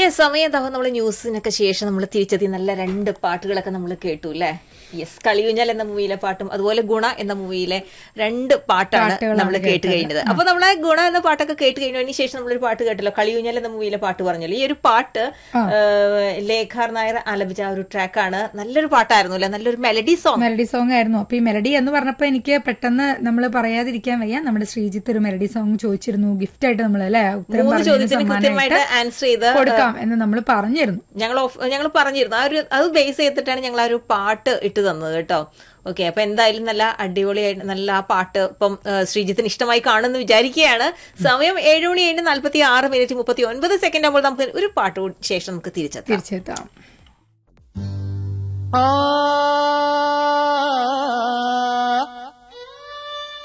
സമയം തവ നമ്മൾ ന്യൂസിനൊക്കെ ശേഷം നമ്മൾ തിരിച്ചെത്തി നല്ല രണ്ട് പാട്ടുകളൊക്കെ നമ്മൾ കേട്ടു അല്ലേ യെസ് കളിയുഞ്ഞൽ എന്ന മൂവിയിലെ പാട്ടും അതുപോലെ ഗുണ എന്ന മൂവിയിലെ രണ്ട് പാട്ടാണ് പാട്ടുകളാണ് നമ്മൾ കേട്ട് കേട്ടത്. കഴിഞ്ഞത് അപ്പൊ നമ്മളെ ഗുണ എന്ന പാട്ടൊക്കെ കേട്ട് കഴിഞ്ഞതിന് ശേഷം നമ്മളൊരു പാട്ട് കേട്ടല്ലോ കളിയുഞ്ഞൽ എന്ന മൂവിയിലെ പാട്ട് പറഞ്ഞല്ലോ ഈ ഒരു പാട്ട് ഏഹ്, ലേഖാർ നായർ ആലപിച്ച ആ ഒരു ട്രാക്കാണ് നല്ലൊരു പാട്ടായിരുന്നു അല്ലെ നല്ലൊരു മെലഡി സോങ് മെലഡി സോങ് ആയിരുന്നു അപ്പൊ ഈ മെലഡി എന്ന് പറഞ്ഞപ്പോ എനിക്ക് പെട്ടെന്ന് നമ്മൾ പറയാതിരിക്കാൻ വയ്യ നമ്മുടെ ശ്രീജിത്ത് ഒരു മെലഡി സോങ് ചോദിച്ചിരുന്നു ഗിഫ്റ്റ് ആയിട്ട് നമ്മൾ അല്ലെ ഉത്തരം മൂന്ന് പറഞ്ഞതിന് ചോദ്യത്തിന് കൃത്യമായിട്ട് സമ്മാനമായിട്ട് ആൻസർ ചെയ്ത് കൊടുക്കാം എന്ന് നമ്മൾ പറഞ്ഞിരുന്നു ഞങ്ങൾ ഞങ്ങൾ പറഞ്ഞിരുന്നു ആ ഒരു അത് ബേസ് ചെയ്തിട്ടാണ് ഞങ്ങൾ ആ ഒരു പാട്ട് ഇട്ട് തന്നത് കേട്ടോ ഓക്കെ അപ്പൊ എന്തായാലും നല്ല അടിപൊളിയായിട്ട് നല്ല ആ പാട്ട് ഇപ്പം ആ, ശ്രീജിത്തിന് ഇഷ്ടമായി കാണുമെന്ന് വിചാരിക്കുകയാണ് സമയം ഏഴ് മണി ഏഴ് നാല്പത്തി ആറ് മിനിറ്റ് മുപ്പത്തി ഒൻപത് സെക്കൻഡ് ആകുമ്പോൾ നമുക്ക് ഒരു പാട്ട് കൂടി ശേഷം നമുക്ക് തിരിച്ചെത്താം തീർച്ചയായിട്ടും ആ